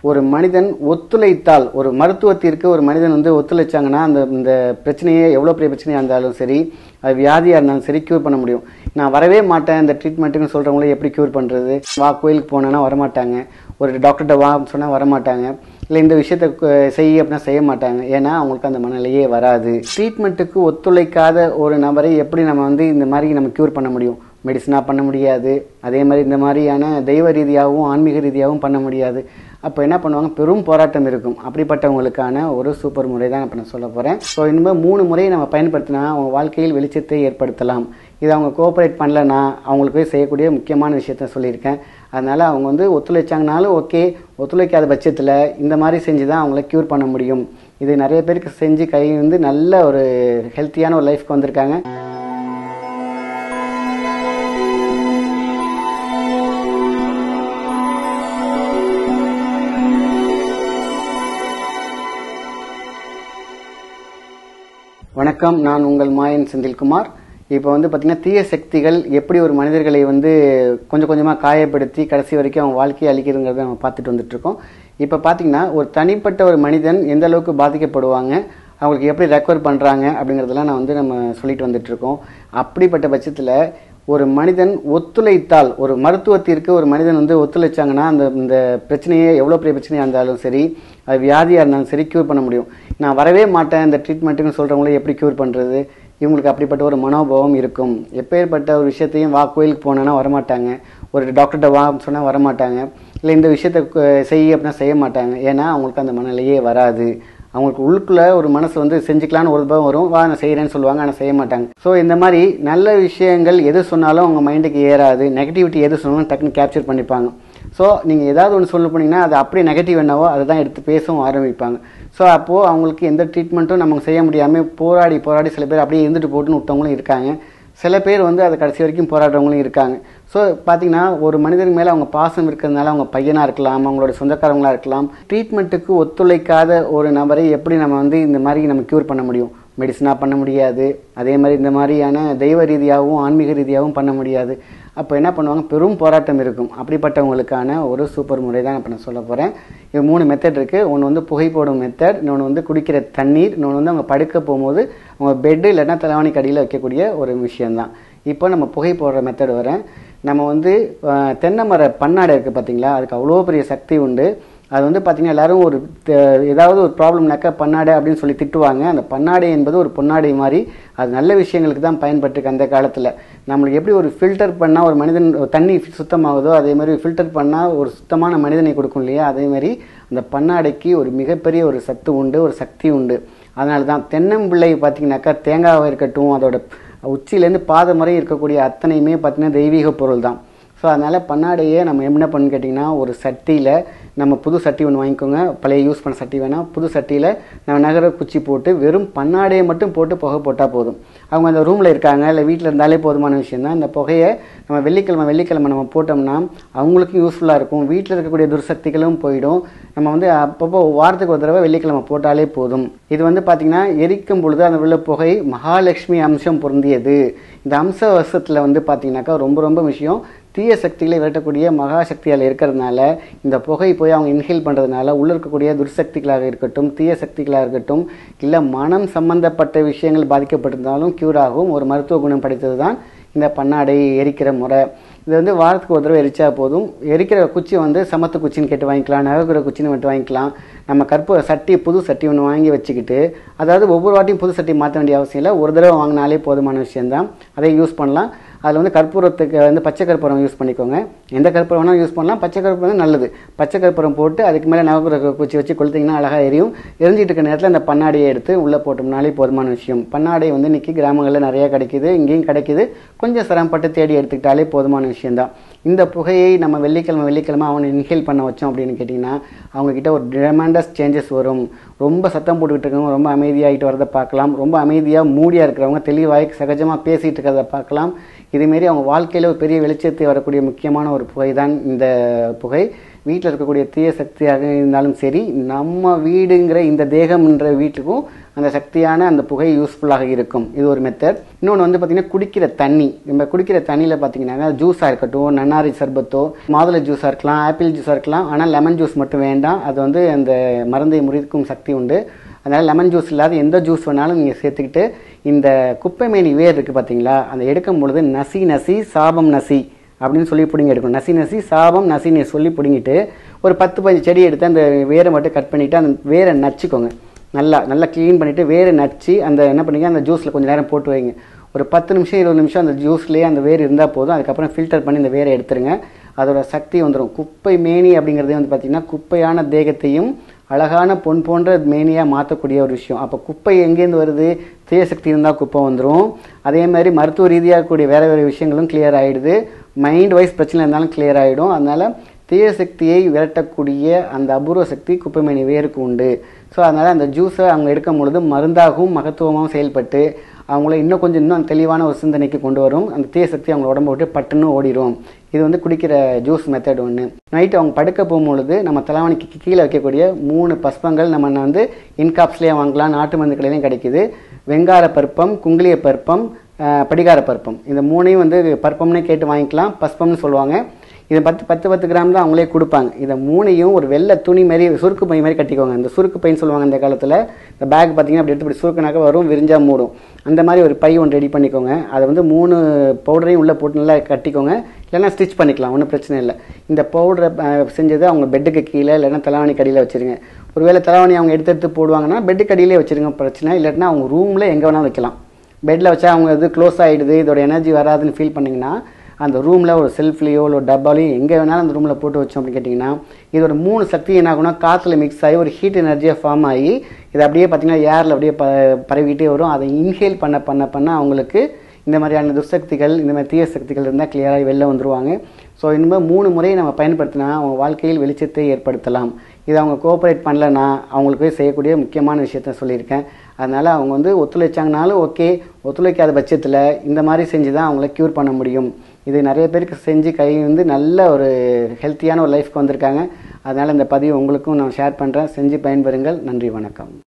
ஒரு மனிதன் ஒத்துழைத்தால் ஒரு மருத்துவத்திற்கு ஒரு மனிதன் வந்து ஒத்துழைச்சாங்கன்னா அந்த இந்த பிரச்சனையே எவ்வளோ பெரிய பிரச்சனையாக இருந்தாலும் சரி அது வியாதியாக இருந்தாலும் சரி க்யூர் பண்ண முடியும் நான் வரவே மாட்டேன் இந்த ட்ரீட்மெண்ட்டுன்னு சொல்கிறவங்கள எப்படி க்யூர் பண்ணுறது வா கோயிலுக்கு போனேன்னா வரமாட்டாங்க ஒரு டாக்டர்கிட்ட வா சொன்னால் வரமாட்டாங்க இல்லை இந்த விஷயத்த கு- செய் அப்படின்னா செய்ய மாட்டாங்க ஏன்னா அவங்களுக்கு அந்த மனநிலையே வராது ட்ரீட்மெண்ட்டுக்கு ஒத்துழைக்காத ஒரு நபரை எப்படி நம்ம வந்து இந்த மாதிரி நம்ம க்யூர் பண்ண முடியும் மெடிசனாக பண்ண முடியாது அதே மாதிரி இந்த மாதிரியான தெய்வ ரீதியாகவும் ஆன்மீக ரீதியாகவும் பண்ண முடியாது அப்போ என்ன பண்ணுவாங்க பெரும் போராட்டம் இருக்கும் அப்படிப்பட்டவங்களுக்கான ஒரு சூப்பர் முறை தான் இப்போ நான் சொல்ல போகிறேன் ஸோ இனிமேல் மூணு முறையை நம்ம பயன்படுத்தினா அவங்க வாழ்க்கையில் வெளிச்சத்தை ஏற்படுத்தலாம் இது அவங்க கோஆப்ரேட் பண்ணலன்னா அவங்களுக்கு செய்யக்கூடிய முக்கியமான விஷயத்த சொல்லியிருக்கேன் அதனால் அவங்க வந்து ஒத்துழைச்சாங்கனாலும் ஓகே ஒத்துழைக்காத பட்சத்தில் இந்த மாதிரி செஞ்சு தான் அவங்கள க்யூர் பண்ண முடியும் இது நிறைய பேருக்கு செஞ்சு கை வந்து நல்ல ஒரு ஹெல்த்தியான ஒரு லைஃப்க்கு வந்திருக்காங்க வணக்கம் நான் உங்கள் மாயன் செந்தில்குமார் இப்போ வந்து பார்த்தீங்கன்னா தீய சக்திகள் எப்படி ஒரு மனிதர்களை வந்து கொஞ்சம் கொஞ்சமாக காயப்படுத்தி கடைசி வரைக்கும் அவங்க வாழ்க்கையை அழிக்கிறதுங்கிறத நம்ம பார்த்துட்டு வந்துட்டு இருக்கோம் இப்போ பார்த்தீங்கன்னா ஒரு தனிப்பட்ட ஒரு மனிதன் எந்த அளவுக்கு பாதிக்கப்படுவாங்க அவங்களுக்கு எப்படி ரெக்கவர் பண்ணுறாங்க அப்படிங்கிறதெல்லாம் நான் வந்து நம்ம சொல்லிட்டு வந்துட்டு இருக்கோம் அப்படிப்பட்ட பட்சத்தில் ஒரு மனிதன் ஒத்துழைத்தால் ஒரு மருத்துவத்திற்கு ஒரு மனிதன் வந்து ஒத்துழைச்சாங்கன்னா அந்த இந்த பிரச்சனையே எவ்வளோ பெரிய பிரச்சனையாக இருந்தாலும் சரி அது வியாதியாக இருந்தாலும் சரி க்யூர் பண்ண முடியும் நான் வரவே மாட்டேன் இந்த ட்ரீட்மெண்ட்டுன்னு சொல்கிறவங்கள எப்படி க்யூர் பண்ணுறது இவங்களுக்கு அப்படிப்பட்ட ஒரு மனோபாவம் இருக்கும் எப்பேற்பட்ட ஒரு விஷயத்தையும் வா கோயிலுக்கு போனேன்னா வரமாட்டாங்க ஒரு டாக்டர்கிட்ட வா சொன்னால் வரமாட்டாங்க இல்லை இந்த விஷயத்த கு- செய் அப்படின்னா செய்ய மாட்டாங்க ஏன்னா அவங்களுக்கு அந்த மனநிலையே வராது அவங்களுக்கு உள்ளுக்குள்ள ஒரு மனசு வந்து செஞ்சுக்கலான்னு ஒரு பயம் வரும் வா நான் செய்கிறேன்னு சொல்லுவாங்க ஆனால் செய்ய மாட்டாங்க ஸோ இந்த மாதிரி நல்ல விஷயங்கள் எது சொன்னாலும் அவங்க மைண்டுக்கு ஏறாது நெகட்டிவிட்டி எது சொன்னாலும் டக்குன்னு கேப்சர் பண்ணிப்பாங்க ஸோ நீங்கள் ஏதாவது ஒன்று சொல்ல போனீங்கன்னா அது அப்படியே நெகட்டிவ் என்னவோ அதை தான் எடுத்து பேசவும் ஆரம்பிப்பாங்க ஸோ அப்போது அவங்களுக்கு எந்த ட்ரீட்மெண்ட்டும் நமக்கு செய்ய முடியாமல் போராடி போராடி சில பேர் அப்படியே இருந்துட்டு போட்டுன்னு விட்டவங்களும் இருக்காங்க சில பேர் வந்து அதை கடைசி வரைக்கும் போராடுறவங்களும் இருக்காங்க ஸோ பார்த்தீங்கன்னா ஒரு மனிதன் மேலே அவங்க பாசம் இருக்கிறதுனால அவங்க பையனாக இருக்கலாம் அவங்களோட சொந்தக்காரங்களா இருக்கலாம் ட்ரீட்மெண்ட்டுக்கு ஒத்துழைக்காத ஒரு நபரை எப்படி நம்ம வந்து இந்த மாதிரி நம்ம க்யூர் பண்ண முடியும் மெடிசனாக பண்ண முடியாது அதே மாதிரி இந்த மாதிரியான தெய்வ ரீதியாகவும் ஆன்மீக ரீதியாகவும் பண்ண முடியாது அப்போ என்ன பண்ணுவாங்க பெரும் போராட்டம் இருக்கும் அப்படிப்பட்டவங்களுக்கான ஒரு சூப்பர் முறை தான் இப்போ நான் சொல்ல போகிறேன் இது மூணு மெத்தட் இருக்குது ஒன்று வந்து புகை போடும் மெத்தட் இன்னொன்று வந்து குடிக்கிற தண்ணீர் இன்னொன்று வந்து அவங்க படுக்க போகும்போது அவங்க பெட்டு இல்லைன்னா தலைவாணிக்கு அடியில் வைக்கக்கூடிய ஒரு விஷயம்தான் இப்போ நம்ம புகை போடுற மெத்தட் வரேன் நம்ம வந்து அஹ், தென்னை மர பன்னாடை இருக்குது பார்த்தீங்களா அதுக்கு அவ்வளோ பெரிய சக்தி உண்டு அது வந்து பார்த்தீங்கன்னா எல்லாரும் ஒரு த- ஏதாவது ஒரு ப்ராப்ளம்னாக்கா பன்னாடை அப்படின்னு சொல்லி திட்டுவாங்க அந்த பன்னாடை என்பது ஒரு பொன்னாடை மாதிரி அது நல்ல விஷயங்களுக்கு தான் பயன்பட்டுருக்கு அந்த காலத்தில் நம்மளுக்கு எப்படி ஒரு ஃபில்டர் பண்ணால் ஒரு மனிதன் ஒரு தண்ணி சுத்தமாகுதோ அதே மாதிரி ஃபில்டர் பண்ணால் ஒரு சுத்தமான மனிதனை கொடுக்கும் இல்லையா அதே மாதிரி அந்த பன்னாடைக்கு ஒரு மிகப்பெரிய ஒரு சத்து உண்டு ஒரு சக்தி உண்டு அதனால தான் தென்னம்பிள்ளை பார்த்தீங்கன்னாக்கா தேங்காவாக இருக்கட்டும் அதோட உச்சியிலேருந்து பாதம் வரை இருக்கக்கூடிய அத்தனையுமே பார்த்தீங்கன்னா தெய்வீக பொருள் தான் ஸோ அதனால் பன்னாடையே நம்ம என்ன பண்ணு கேட்டிங்கன்னா ஒரு சட்டியில் நம்ம புது சட்டி ஒன்று வாங்கிக்கோங்க பழைய யூஸ் பண்ண சட்டி வேணால் புது சட்டியில் நம்ம நகர குச்சி போட்டு வெறும் பன்னாடையை மட்டும் போட்டு புகை போட்டால் போதும் அவங்க அந்த ரூமில் இருக்காங்க இல்லை வீட்டில் இருந்தாலே போதுமான விஷயம் தான் இந்த புகையை நம்ம வெள்ளிக்கிழமை வெள்ளிக்கிழமை நம்ம போட்டோம்னா அவங்களுக்கும் யூஸ்ஃபுல்லாக இருக்கும் வீட்டில் இருக்கக்கூடிய துர்சக்திகளும் போயிடும் நம்ம வந்து அப்பப்போ வாரத்துக்கு ஒரு தடவை வெள்ளிக்கிழமை போட்டாலே போதும் இது வந்து பார்த்திங்கன்னா எரிக்கும் பொழுது அந்த உள்ள புகை மகாலட்சுமி அம்சம் பொருந்தியது இந்த அம்ச வசத்தில் வந்து பார்த்திங்கனாக்கா ரொம்ப ரொம்ப விஷயம் தீய சக்திகளை விரட்டக்கூடிய மகாசக்தியால் இருக்கிறதுனால இந்த புகை போய் அவங்க இன்ஹேல் பண்ணுறதுனால உள்ள இருக்கக்கூடிய துர்சக்திகளாக இருக்கட்டும் தீய சக்திகளாக இருக்கட்டும் இல்லை மனம் சம்பந்தப்பட்ட விஷயங்கள் பாதிக்கப்பட்டிருந்தாலும் க்யூர் ஆகும் ஒரு மருத்துவ குணம் படைத்தது தான் இந்த பன்னாடை எரிக்கிற முறை இது வந்து வாரத்துக்கு ஒரு தடவை எரிச்சா போதும் எரிக்கிற குச்சி வந்து சமத்து குச்சின்னு கேட்டு வாங்கிக்கலாம் நகர்கிற குச்சின்னு மட்டும் வாங்கிக்கலாம் நம்ம கற்பூர சட்டி புது சட்டி ஒன்று வாங்கி வச்சுக்கிட்டு அதாவது ஒவ்வொரு வாட்டியும் புது சட்டி மாற்ற வேண்டிய அவசியம் இல்லை ஒரு தடவை வாங்கினாலே போதுமான விஷயம்தான் அதை யூஸ் பண்ணலாம் அதில் வந்து கற்பூரத்துக்கு வந்து பச்சை கற்பூரம் யூஸ் பண்ணிக்கோங்க எந்த கற்பூரம் வேணாலும் யூஸ் பண்ணலாம் பச்சை கற்பூரம் வந்து நல்லது பச்சை கற்பூரம் போட்டு அதுக்கு மேலே நவகிரக குச்சி வச்சு கொளுத்திங்கன்னா அழகாக எரியும் எரிஞ்சிட்டு இருக்க நேரத்தில் அந்த பன்னாடியை எடுத்து உள்ளே போட்டோம்னாலே போதுமான விஷயம் பன்னாடை வந்து இன்றைக்கி கிராமங்களில் நிறைய கிடைக்குது இங்கேயும் கிடைக்குது கொஞ்சம் சிரமப்பட்டு தேடி எடுத்துக்கிட்டாலே போதுமான விஷயம்தான் இந்த புகையை நம்ம வெள்ளிக்கிழமை வெள்ளிக்கிழமை அவனை இன்ஹேல் பண்ண வச்சோம் அப்படின்னு கேட்டிங்கன்னா அவங்கக்கிட்ட ஒரு டிமாண்டஸ் சேஞ்சஸ் வரும் ரொம்ப சத்தம் போட்டுக்கிட்டு இருக்கவங்க ரொம்ப அமைதியாகிட்டு வரதை பார்க்கலாம் ரொம்ப அமைதியாக மூடியாக இருக்கிறவங்க தெளிவாய் சகஜமாக பேசிகிட்டு இருக்கிறத பார்க்கலாம் இதேமாரி அவங்க வாழ்க்கையில் ஒரு பெரிய வெளிச்சத்தை வரக்கூடிய முக்கியமான ஒரு புகை தான் இந்த புகை வீட்டில் இருக்கக்கூடிய தீய சக்தியாக இருந்தாலும் சரி நம்ம வீடுங்கிற இந்த தேகம்ன்ற வீட்டுக்கும் அந்த சக்தியான அந்த புகை யூஸ்ஃபுல்லாக இருக்கும் இது ஒரு மெத்தட் இன்னொன்று வந்து பார்த்தீங்கன்னா குடிக்கிற தண்ணி நம்ம குடிக்கிற தண்ணியில் பார்த்தீங்கன்னா ஜூஸாக இருக்கட்டும் நன்னாரி சர்பத்தோ மாதுளை ஜூஸாக இருக்கலாம் ஆப்பிள் ஜூஸாக இருக்கலாம் ஆனால் லெமன் ஜூஸ் மட்டும் வேண்டாம் அது வந்து அந்த மருந்தை முறிக்கும் சக்தி உண்டு அதனால் லெமன் ஜூஸ் இல்லாத எந்த ஜூஸ் வேணாலும் நீங்கள் சேர்த்துக்கிட்டு இந்த குப்பைமேனி வேர் இருக்குது பார்த்தீங்களா அந்த எடுக்கும் பொழுது நசி நசி சாபம் நசி அப்படின்னு சொல்லி பிடிங்கி எடுக்கணும் நசி நசி சாபம் நசின்னு சொல்லி பிடுங்கிட்டு ஒரு பத்து பதினஞ்சு செடி எடுத்து அந்த வேரை மட்டும் கட் பண்ணிவிட்டு அந்த வேரை நச்சுக்கோங்க நல்லா நல்லா க்ளீன் பண்ணிவிட்டு வேரை நச்சு அந்த என்ன பண்ணீங்க அந்த ஜூஸில் கொஞ்சம் நேரம் போட்டு வைங்க ஒரு பத்து நிமிஷம் இருபது நிமிஷம் அந்த ஜூஸ்லேயே அந்த வேர் இருந்தால் போதும் அதுக்கப்புறம் ஃபில்டர் பண்ணி இந்த வேரை எடுத்துருங்க அதோட சக்தி வந்துடும் குப்பை மேனி அப்படிங்கிறதே வந்து பார்த்திங்கன்னா குப்பையான தேகத்தையும் அழகான பொன் போன்ற மேனியாக மாற்றக்கூடிய ஒரு விஷயம் அப்போ குப்பை எங்கேருந்து வருது தீய சக்தி இருந்தால் குப்பை வந்துடும் அதே மாதிரி மருத்துவ ரீதியாக கூடிய வேறு வேறு விஷயங்களும் கிளியர் ஆகிடுது மைண்ட் வைஸ் பிரச்சனை இருந்தாலும் கிளியர் ஆகிடும் அதனால் தீய சக்தியை விரட்டக்கூடிய அந்த அபூர்வ சக்தி குப்பைமேனி வேருக்கு உண்டு ஸோ அதனால் அந்த ஜூஸை அவங்க எடுக்கும் பொழுது மருந்தாகவும் மகத்துவமாகவும் செயல்பட்டு அவங்கள இன்னும் கொஞ்சம் இன்னும் தெளிவான ஒரு சிந்தனைக்கு கொண்டு வரும் அந்த தீய சக்தி அவங்க உடம்பு விட்டு பட்டுன்னு ஓடிடும் இது வந்து குடிக்கிற ஜூஸ் மெத்தட் ஒன்று நைட்டு அவங்க படுக்க போகும்பொழுது நம்ம தலைவணிக்கு கீழே வைக்கக்கூடிய மூணு பஸ்பங்கள் நம்ம வந்து இன்காப்ஸ்லேயே வாங்கலாம் நாட்டு மருந்து கடையிலையும் கிடைக்குது வெங்கார பருப்பம் குங்கிலிய பருப்பம் படிகார பருப்பம் இந்த மூணையும் வந்து பருப்பம்னே கேட்டு வாங்கிக்கலாம் பஸ்பம்னு சொல்லுவாங்க இதை பத்து பத்து பத்து கிராம் தான் அவங்களே கொடுப்பாங்க இதை மூணையும் ஒரு வெள்ளை துணி மாதிரி சுருக்கு பை மாதிரி கட்டிக்கோங்க இந்த சுருக்கு பைன்னு சொல்லுவாங்க இந்த காலத்தில் இந்த பேக் பார்த்தீங்கன்னா அப்படி எடுத்து இப்படி சுருக்குனாக்க வரும் விரிஞ்சா மூடும் அந்த மாதிரி ஒரு பை ஒன்று ரெடி பண்ணிக்கோங்க அதை வந்து மூணு பவுடரையும் உள்ளே போட்டு நல்லா கட்டிக்கோங்க இல்லைன்னா ஸ்டிச் பண்ணிக்கலாம் ஒன்றும் பிரச்சனை இல்லை இந்த பவுடரை செஞ்சதை அவங்க பெட்டுக்கு கீழே இல்லைன்னா தலைவாணி கடியில் வச்சுருங்க ஒருவேளை தலைவாணி அவங்க எடுத்து எடுத்து போடுவாங்கன்னா பெட்டு கடியிலே வச்சுருங்க பிரச்சனை இல்லாட்டினா அவங்க ரூமில் எங்கே வேணாலும் வைக்கலாம் பெட்டில் வச்சா அவங்க இது க்ளோஸ் ஆகிடுது இதோட எனர்ஜி வராதுன்னு ஃபீல் பண்ணிங்கன்னா அந்த ரூமில் ஒரு செல்ஃப்லேயோ இல்லை ஒரு டப்பாலையோ எங்கே வேணாலும் அந்த ரூமில் போட்டு வச்சோம் அப்படின்னு கேட்டிங்கன்னா இதோட மூணு சக்தி என்ன ஆகும்னா காற்றுல மிக்ஸ் ஆகி ஒரு ஹீட் எனர்ஜியாக ஃபார்ம் ஆகி இது அப்படியே பார்த்திங்கன்னா ஏரில் அப்படியே ப பரவிக்கிட்டே வரும் அதை இன்ஹேல் பண்ண பண்ண பண்ண அவங்களுக்கு இந்த மாதிரியான துர்சக்திகள் இந்த மாதிரி தீய சக்திகள் இருந்தால் கிளியராகி வெளில வந்துருவாங்க ஸோ இனிமேல் மூணு முறையை நம்ம பயன்படுத்தினா அவங்க வாழ்க்கையில் வெளிச்சத்தை ஏற்படுத்தலாம் இதை அவங்க கோஆப்ரேட் பண்ணலன்னா அவங்களுக்கு செய்யக்கூடிய முக்கியமான விஷயத்த சொல்லியிருக்கேன் அதனால் அவங்க வந்து ஒத்துழைச்சாங்கனாலும் ஓகே ஒத்துழைக்காத பட்சத்தில் இந்த மாதிரி செஞ்சு தான் அவங்கள க்யூர் பண்ண முடியும் இது நிறைய பேருக்கு செஞ்சு கை வந்து நல்ல ஒரு ஹெல்த்தியான ஒரு லைஃப்க்கு வந்திருக்காங்க அதனால் இந்த பதிவு உங்களுக்கும் நான் ஷேர் பண்ணுறேன் செஞ்சு பயன்பெறுங்கள் நன்றி வணக்கம்